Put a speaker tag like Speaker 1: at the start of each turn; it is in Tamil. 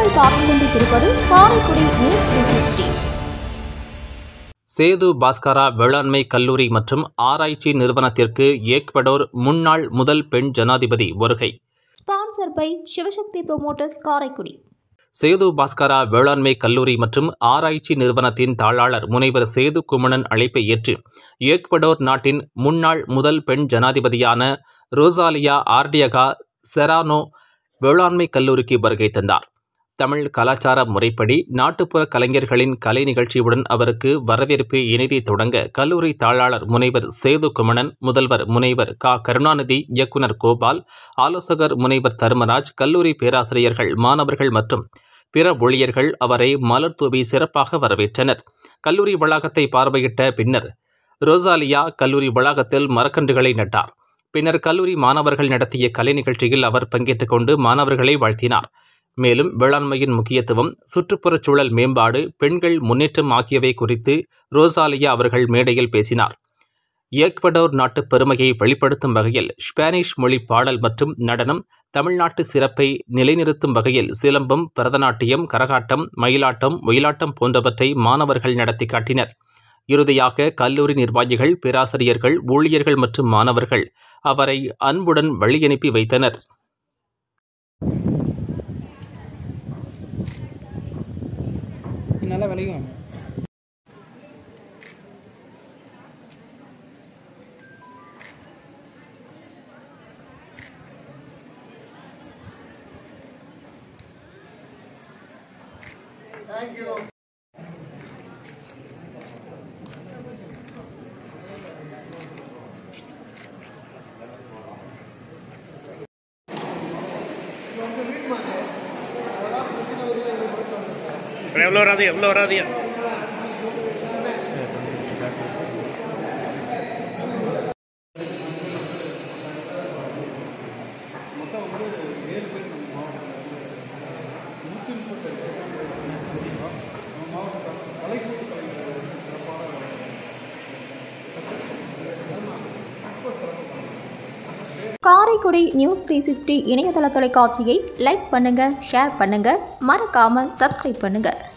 Speaker 1: நீங்கள் பார்த்துக் கொண்டிருப்பது Karaikudi news three sixty
Speaker 2: Sethu Bhaskara வேளாண்மை கல்லூரி மற்றும் ஆராய்ச்சி நிறுவனத்திற்கு ஏக்வடோர் முன்னாள் முதல் பெண் ஜனாதிபதி வருகை
Speaker 1: sponsor by Sivasakthi promoters Karaikudi
Speaker 2: Sethu Bhaskara வேளாண்மை கல்லூரி மற்றும் ஆராய்ச்சி நிறுவனத்தின் தாளாளர் முனைவர் சேது குமணன் அழைப்பை ஏற்று ஏக்வடோர் நாட்டின் முன்னாள் முதல் பெண் ஜனாதிபதியான ரோசாலியா ஆர்டியகா செரானோ வேளாண்மை கல்லூரிக்கு வருகை தந்தார் தமிழ் கலாச்சார முறைப்படி நாட்டுப்புற கலைஞர்களின் கலை நிகழ்ச்சியுடன் அவருக்கு வரவேற்பு இனிதை தொடங்க கல்லூரி தாளாளர் முனைவர் சேது குமணன் முதல்வர் முனைவர் க கருணாநிதி இயக்குனர் கோபால் ஆலோசகர் முனைவர் தர்மராஜ் கல்லூரி பேராசிரியர்கள் மாணவர்கள் மற்றும் பிற ஊழியர்கள் அவரை மலர் தூவி சிறப்பாக வரவேற்றனர் கல்லூரி வளாகத்தை பார்வையிட்ட பின்னர் ரோசாலியா கல்லூரி வளாகத்தில் மரக்கன்றுகளை நட்டார் பின்னர் கல்லூரி மாணவர்கள் நடத்திய கலை நிகழ்ச்சியில் அவர் பங்கேற்றுக் கொண்டு மாணவர்களை வாழ்த்தினார் மேலும் வேளாண்மையின் முக்கியத்துவம் சுற்றுப்புறச் சூழல் மேம்பாடு பெண்கள் முன்னேற்றம் ஆகியவை குறித்து ரோசாலியா அவர்கள் மேடையில் பேசினார் ஈக்வடோர் நாட்டு பெருமையை வெளிப்படுத்தும் வகையில் ஸ்பானிஷ் மொழி பாடல் மற்றும் நடனம் தமிழ்நாட்டு சிறப்பை நிலைநிறுத்தும் வகையில் சிலம்பம் பரதநாட்டியம் கரகாட்டம் மயிலாட்டம் ஒயிலாட்டம் போன்றவற்றை மாணவர்கள் நடத்தி காட்டினர் இறுதியாக கல்லூரி நிர்வாகிகள் பேராசிரியர்கள் ஊழியர்கள் மற்றும் மாணவர்கள் அவரை அன்புடன் வழியனுப்பி வைத்தனர்
Speaker 3: நல்லா விளையும்
Speaker 4: எவ்வளோ வராது எவ்வளோ வராது
Speaker 1: காரைக்குடி நியூஸ் த்ரீ சிக்ஸ்டி இணையதள தொலைக்காட்சியை லைக் பண்ணுங்க ஷேர் பண்ணுங்க மறக்காமல் சப்ஸ்கிரைப் பண்ணுங்க